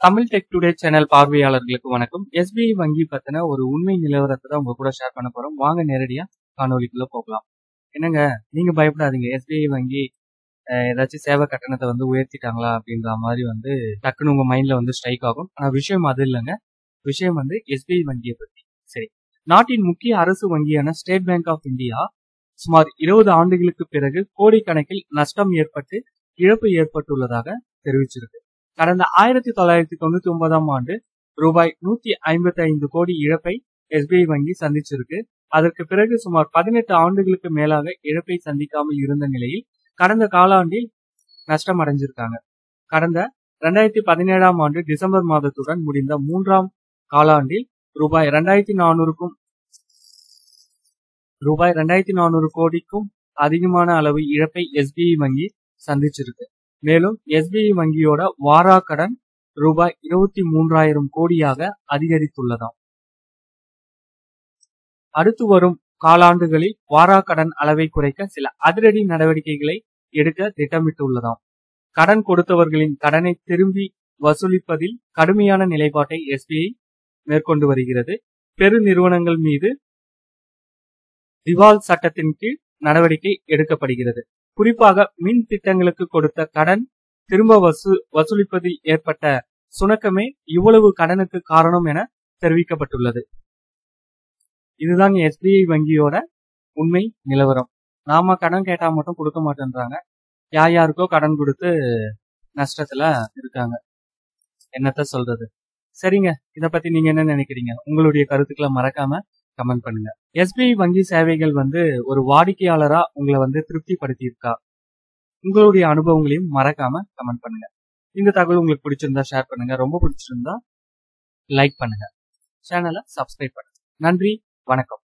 Tamil tech today channel பார்வையாளர்களுக்கு வணக்கம் SBI வங்கி பத்தின ஒரு உண்மை நிலவரத்தை தான் உங்க கூட ஷேர் பண்ண போறோம் வாங்க நேரடியா காணொலிக்குள்ள போகலாம் என்னங்க நீங்க பயப்படாதீங்க எஸ்பிஐ வங்கி அஹ், ஏதாச்சும் சேவை கட்டணத்தை வந்து உயர்த்திட்டாங்களா அப்படின்ற மாதிரி வந்து டக்குன்னு உங்க மைண்ட்ல வந்து ஸ்ட்ரைக் ஆகும் ஆனா விஷயம் அது இல்லைங்க விஷயம் வந்து எஸ்பிஐ வங்கியை பத்தி சரி நாட்டின் முக்கிய அரசு வங்கியான ஸ்டேட் பேங்க் ஆஃப் இந்தியா சுமார் இருபது ஆண்டுகளுக்கு பிறகு கோடிக்கணக்கில் நஷ்டம் ஏற்பட்டு இழப்பு ஏற்பட்டுள்ளதாக தெரிவிச்சிருக்கு கடந்த ஆயிரத்தி தொள்ளாயிரத்தி தொண்ணூத்தி ஒன்பதாம் ஆண்டு ரூபாய் நூத்தி ஐம்பத்தி ஐந்து கோடி இழப்பை எஸ்பிஐ வங்கி சந்திச்சிருக்கு அதற்கு பிறகு சுமார் பதினெட்டு ஆண்டுகளுக்கு மேலாக இழப்பை சந்திக்காமல் இருந்த நிலையில் கடந்த காலாண்டில் நஷ்டம் அடைஞ்சிருக்காங்க கடந்த ரெண்டாயிரத்தி பதினேழாம் ஆண்டு டிசம்பர் மாதத்துடன் முடிந்த மூன்றாம் காலாண்டில் ரூபாய் ரெண்டாயிரத்தி நானூறுக்கும் ரூபாய் ரெண்டாயிரத்தி நானூறு கோடிக்கும் அதிகமான அளவு இழப்பை எஸ்பிஐ வங்கி சந்திச்சிருக்கு மேலும் எஸ்பிஐ வங்கியோட வாரா கடன் ரூபாய் இருபத்தி மூன்றாயிரம் கோடியாக அதிகரித்துள்ளதாம் அடுத்து வரும் காலாண்டுகளில் வாரா கடன் அளவை குறைக்க சில அதிரடி நடவடிக்கைகளை எடுக்க திட்டமிட்டுள்ளதாம் கடன் கொடுத்தவர்களின் கடனை திரும்பி வசூலிப்பதில் கடுமையான நிலைப்பாட்டை எஸ்பிஐ மேற்கொண்டு வருகிறது பெரு நிறுவனங்கள் மீது திவால் சட்டத்தின் கீழ் நடவடிக்கை எடுக்கப்படுகிறது குறிப்பாக மின் திட்டங்களுக்கு கொடுத்த கடன் திரும்ப வசூ வசூலிப்பதில் ஏற்பட்ட சுணக்கமே இவ்வளவு கடனுக்கு காரணம் என தெரிவிக்கப்பட்டுள்ளது இதுதாங்க எஸ்பிஐ வங்கியோட உண்மை நிலவரம் நாம கடன் கேட்டா மட்டும் கொடுக்க மாட்டேன்றாங்க யார் யாருக்கோ கடன் கொடுத்து நஷ்டத்துல இருக்காங்க என்னத்த சொல்றது சரிங்க இத பத்தி நீங்க என்ன நினைக்கிறீங்க உங்களுடைய கருத்துக்களை மறக்காம கமெண்ட் பண்ணுங்க எஸ்பிஐ வங்கி சேவைகள் வந்து ஒரு வாடிக்கையாளரா உங்களை வந்து திருப்திப்படுத்தி இருக்கா உங்களுடைய அனுபவங்களையும் மறக்காம கமெண்ட் பண்ணுங்க இந்த தகவல் உங்களுக்கு பிடிச்சிருந்தா ஷேர் பண்ணுங்க ரொம்ப பிடிச்சிருந்தா லைக் பண்ணுங்க சேனலை சப்ஸ்கிரைப் பண்ணுங்க நன்றி வணக்கம்